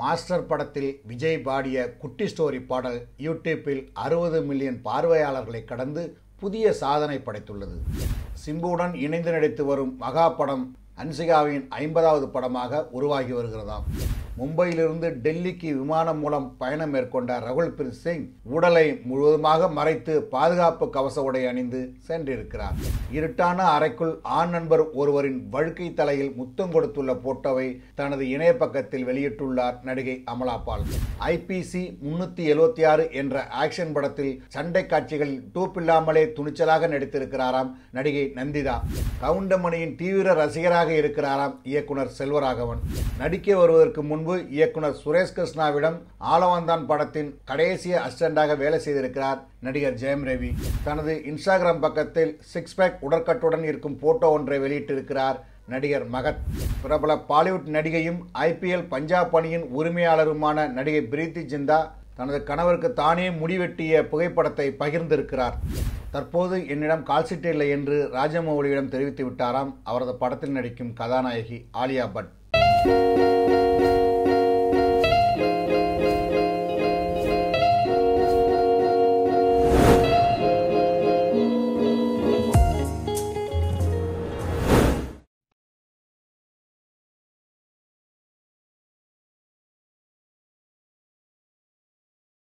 master படத்தில் விஜய் பாடிய குட்டி ஸ்டோரி பாடல் யூடியூப்பில் அறுபது மில்லியன் பார்வையாளர்களை கடந்து புதிய சாதனை படைத்துள்ளது சிம்புவுடன் இணைந்து நடித்து வரும் மகா படம் அன்சிகாவின் ஐம்பதாவது படமாக உருவாகி வருகிறதாம் மும்பையிலிருந்து டெல்லிக்கு விமானம் மூலம் பயணம் மேற்கொண்ட ரகுல் பிரீத் சிங் உடலை முழுவதுமாக மறைத்து பாதுகாப்பு கவச உடை அணிந்து சென்றிருக்கிறார் இருட்டான அறைக்குள் ஆண் நண்பர் ஒருவரின் வழுக்கை தலையில் முத்தம் கொடுத்துள்ள போட்டோவை தனது இணைய பக்கத்தில் வெளியிட்டுள்ளார் நடிகை அமலா பால் ஐபிசி முன்னூத்தி எழுபத்தி ஆறு என்ற ஆக்ஷன் படத்தில் சண்டை காட்சிகளில் டூப் இல்லாமலே துணிச்சலாக நடித்திருக்கிறாராம் நடிகை நந்திதா கவுண்டமணியின் தீவிர ரசிகராக இருக்கிறாராம் இயக்குனர் செல்வராகவன் நடிக்க வருவதற்கு முன்பு இயக்குனர் சுரேஷ் கிருஷ்ணாவிடம் ஆலவந்தான் படத்தின் கடைசி அசிஸ்டண்டாக வேலை செய்திருக்கிறார் நடிகர் ஜெயம் ரவி தனது இன்ஸ்டாகிராம் பக்கத்தில் சிக்ஸ் பேக் உடற்கட்டுடன் இருக்கும் போட்டோ ஒன்றை வெளியிட்டிருக்கிறார் நடிகர் மகத் பிரபல பாலிவுட் நடிகையும் ஐபிஎல் பஞ்சாப் அணியின் உரிமையாளருமான நடிகை பிரீத்தி ஜிந்தா தனது கணவருக்கு தானே முடிவெட்டிய புகைப்படத்தை பகிர்ந்திருக்கிறார் தற்போது என்னிடம் கால்சிட்டு இல்லை என்று ராஜமௌலியிடம் தெரிவித்து விட்டாராம் அவரது படத்தில் நடிக்கும் கதாநாயகி ஆலியா பட்